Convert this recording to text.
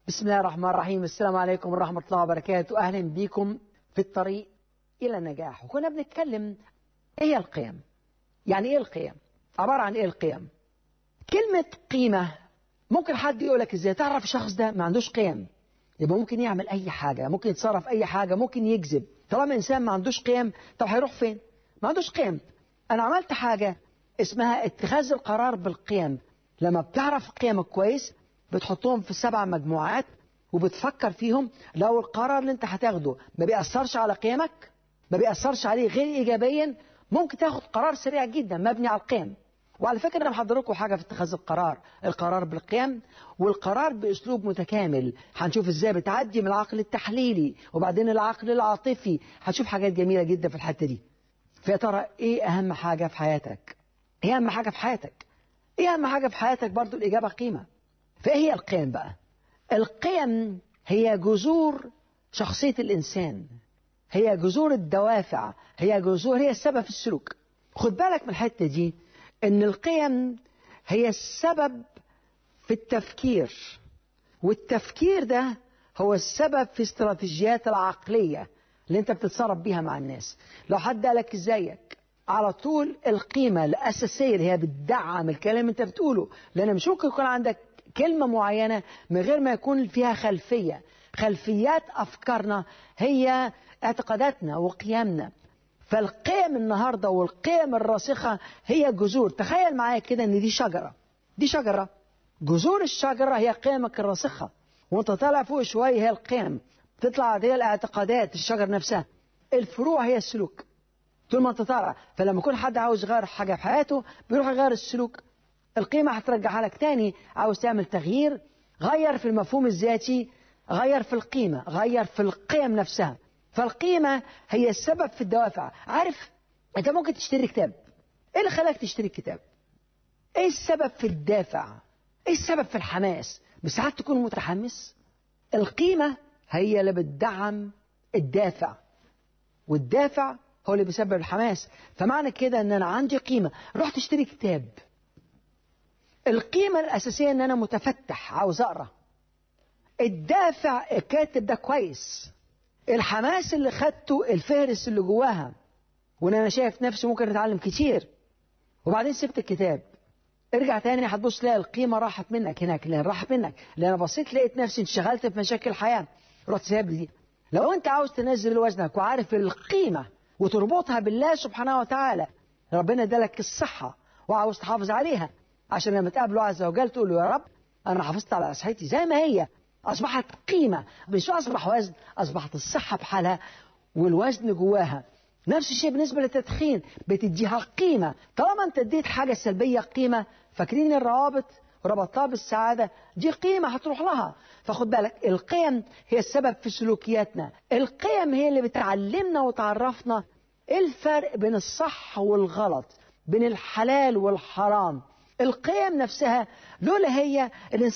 بسم الله الرحمن الرحيم السلام عليكم ورحمة الله وبركاته أهلا بكم في الطريق إلى النجاح وكنا بنتكلم إيه هي القيم يعني إيه القيم عبارة عن إيه القيم كلمة قيمة ممكن حد يقول لك إزاي تعرف الشخص ده ما عندوش قيم يبقى ممكن يعمل أي حاجة ممكن يتصرف أي حاجة ممكن يكذب طالما إنسان ما عندوش قيم طب هيروح فين ما عندوش قيم أنا عملت حاجة اسمها اتخاذ القرار بالقيم لما بتعرف قيمك كويس بتحطهم في سبع مجموعات وبتفكر فيهم لو القرار اللي انت هتاخده ما بيأثرش على قيمك ما بيأثرش عليه غير إيجابيا ممكن تاخد قرار سريع جدا مبني على القيم وعلى فكرة أنا محضر لكم حاجة في اتخاذ القرار القرار بالقيم والقرار بأسلوب متكامل هنشوف إزاي بتعدي من العقل التحليلي وبعدين العقل العاطفي هتشوف حاجات جميلة جدا في الحتة دي فيا ترى إيه أهم حاجة في حياتك إيه أهم حاجة في حياتك إيه أهم حاجة في حياتك برضو الإجابة قيمة فإيه هي القيم بقى القيم هي جذور شخصية الإنسان هي جذور الدوافع هي جذور هي السبب في السلوك خد بالك من الحتة دي ان القيم هي السبب في التفكير والتفكير ده هو السبب في استراتيجيات العقلية اللي انت بتتصرف بيها مع الناس لو حد قالك ازيك على طول القيمة الأساسية اللي هي بتدعم الكلام اللي انت بتقوله لأن مش ممكن يكون عندك كلمة معينة من غير ما يكون فيها خلفية خلفيات أفكارنا هي اعتقاداتنا وقيمنا فالقيم النهاردة والقيم الراسخة هي جذور تخيل معايا كده ان دي شجرة دي شجرة جذور الشجرة هي قيمك الراسخة وانت طالع فوق شوية هي القيم تطلع هي الاعتقادات الشجر نفسها الفروع هي السلوك طول ما انت طالع فلما يكون حد عاوز يغير حاجة في حياته بيروح يغير السلوك القيمة هترجعها لك تاني عاوز تعمل تغيير غير في المفهوم الذاتي غير في القيمة غير في القيم نفسها فالقيمة هي السبب في الدوافع عارف انت ممكن تشتري كتاب ايه اللي خلاك تشتري الكتاب ايه السبب في الدافع ايه السبب في الحماس بساعات تكون متحمس القيمة هي اللي بتدعم الدافع والدافع هو اللي بيسبب الحماس فمعنى كده ان انا عندي قيمة رحت اشتري كتاب القيمة الأساسية ان انا متفتح عاوز اقرا الدافع الكاتب ده كويس الحماس اللي خدته الفهرس اللي جواها وان انا شايف نفسي ممكن اتعلم كتير وبعدين سبت الكتاب ارجع تاني هتبص تلاقي القيمة راحت منك هناك لان راحت منك لان انا بصيت لقيت نفسي انشغلت في مشاكل الحياة رحت سايب دي لو انت عاوز تنزل وزنك وعارف القيمة وتربطها بالله سبحانه وتعالى ربنا ادالك الصحة وعاوز تحافظ عليها عشان لما تقابله عز وجل تقول له يا رب انا حافظت على صحتي زي ما هي أصبحت قيمة مش أصبح وزن أصبحت الصحة بحالها والوزن جواها نفس الشيء بالنسبة للتدخين بتديها قيمة طالما أنت اديت حاجة سلبية قيمة فاكرين الروابط ربطتها بالسعادة دي قيمة هتروح لها فخد بالك القيم هي السبب في سلوكياتنا القيم هي اللي بتعلمنا وتعرفنا ايه الفرق بين الصح والغلط بين الحلال والحرام القيم نفسها لولا هي